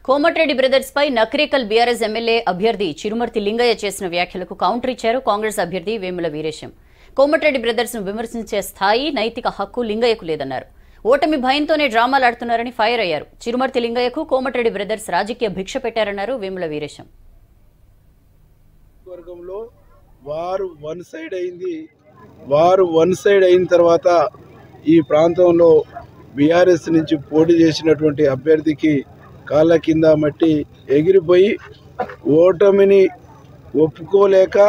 Komatireddy brothers పై Nakrekal BRS MLA అభ్యర్థి చిరుమర్తి లింగయ్య చేసిన వ్యాఖ్యలకు కౌంటర్ ఇచ్చారు కాంగ్రెస్ అభ్యర్థి వేముల వీరేశం కోమటిరెడ్డి బ్రదర్స్ ను విమర్శించే స్థాయి నైతిక హక్కు లింగయ్యకు లేదన్నారు ఓటమి భయంతోనే డ్రామాలు ఆడుతున్నారని ఫైర్ అయ్యారు చిరుమర్తి లింగయ్యకు కోమటిరెడ్డి బ్రదర్స్ రాజకీయ భిక్ష పెట్టారన్నారు వేముల వీరేశం వర్గంలో వారు వన్ సైడ్ అయింది వారు వన్ సైడ్ అయిన తర్వాత ఈ ప్రాంతంలో బీఆర్ఎస్ నుంచి పోటీ చేసినటువంటి అభ్యర్థికి కాళ్ళ కింద మట్టి ఎగిరిపోయి ఓటమిని ఒప్పుకోలేక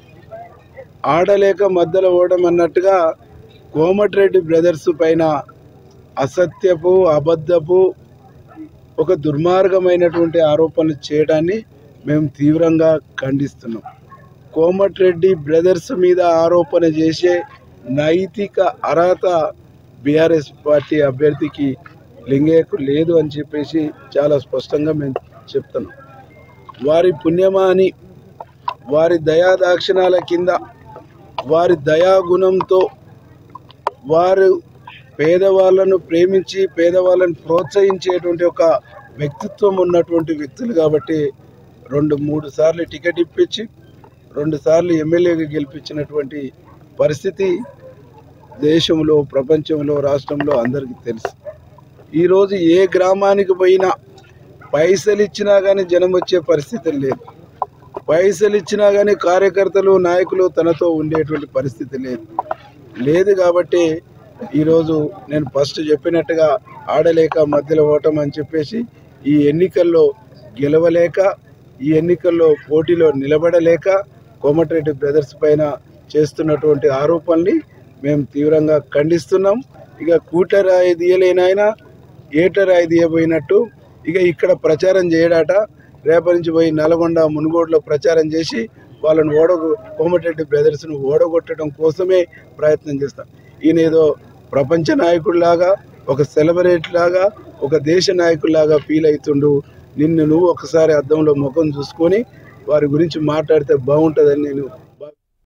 ఆడలేక మధ్యలో ఓటమి అన్నట్టుగా కోమటిరెడ్డి బ్రదర్స్ పైన అసత్యపు అబద్ధపు ఒక దుర్మార్గమైనటువంటి ఆరోపణలు చేయడాన్ని మేము తీవ్రంగా ఖండిస్తున్నాం కోమటిరెడ్డి బ్రదర్స్ మీద ఆరోపణ చేసే నైతిక అర్హత బీఆర్ఎస్ పార్టీ అభ్యర్థికి లింగయ్యకు లేదు అని చెప్పేసి చాలా స్పష్టంగా మేము చెప్తున్నాం వారి పుణ్యమా అని వారి దయాదాక్షిణాల కింద వారి దయాగుణంతో వారు పేదవాళ్ళను ప్రేమించి పేదవాళ్ళను ప్రోత్సహించేటువంటి ఒక వ్యక్తిత్వం ఉన్నటువంటి వ్యక్తులు కాబట్టి రెండు మూడు సార్లు టికెట్ ఇప్పించి రెండు సార్లు ఎమ్మెల్యేగా గెలిపించినటువంటి పరిస్థితి దేశంలో ప్రపంచంలో రాష్ట్రంలో అందరికీ తెలుసు ఈరోజు ఏ గ్రామానికి పోయినా పైసలు ఇచ్చినా కానీ జనం వచ్చే పరిస్థితి లేదు పైసలు ఇచ్చినా కానీ కార్యకర్తలు నాయకులు తనతో ఉండేటువంటి పరిస్థితి లేదు లేదు కాబట్టి ఈరోజు నేను ఫస్ట్ చెప్పినట్టుగా ఆడలేక మధ్యలో ఓటం అని చెప్పేసి ఈ ఎన్నికల్లో గెలవలేక ఈ ఎన్నికల్లో పోటీలో నిలబడలేక కోమటిరెడ్డి బ్రదర్స్ పైన చేస్తున్నటువంటి ఆరోపణల్ని మేము తీవ్రంగా ఖండిస్తున్నాం ఇక కూటరాయి తీయలేనాయన ఏటరాయి తీయబోయినట్టు ఇక ఇక్కడ ప్రచారం చేయడాట రేపటి నుంచి పోయి నల్గొండ మునుగోడులో ప్రచారం చేసి వాళ్ళని ఓడగొ కోమటిరెడ్డి బ్రదర్స్ను ఓడగొట్టడం కోసమే ప్రయత్నం చేస్తాం ఈయన ఏదో ప్రపంచ నాయకుడిలాగా ఒక సెలబ్రేట్ లాగా ఒక దేశ నాయకుడిలాగా ఫీల్ అవుతుండు నిన్ను నువ్వు ఒకసారి అద్దంలో ముఖం చూసుకొని వారి గురించి మాట్లాడితే బాగుంటుందని నేను